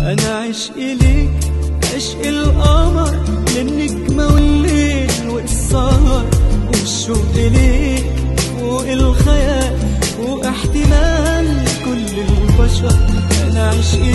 انا عشق ليك عشق القمر للنجمة والليل والسهر والشوق ليك فوق الخيال واحتمال كل البشر انا عشق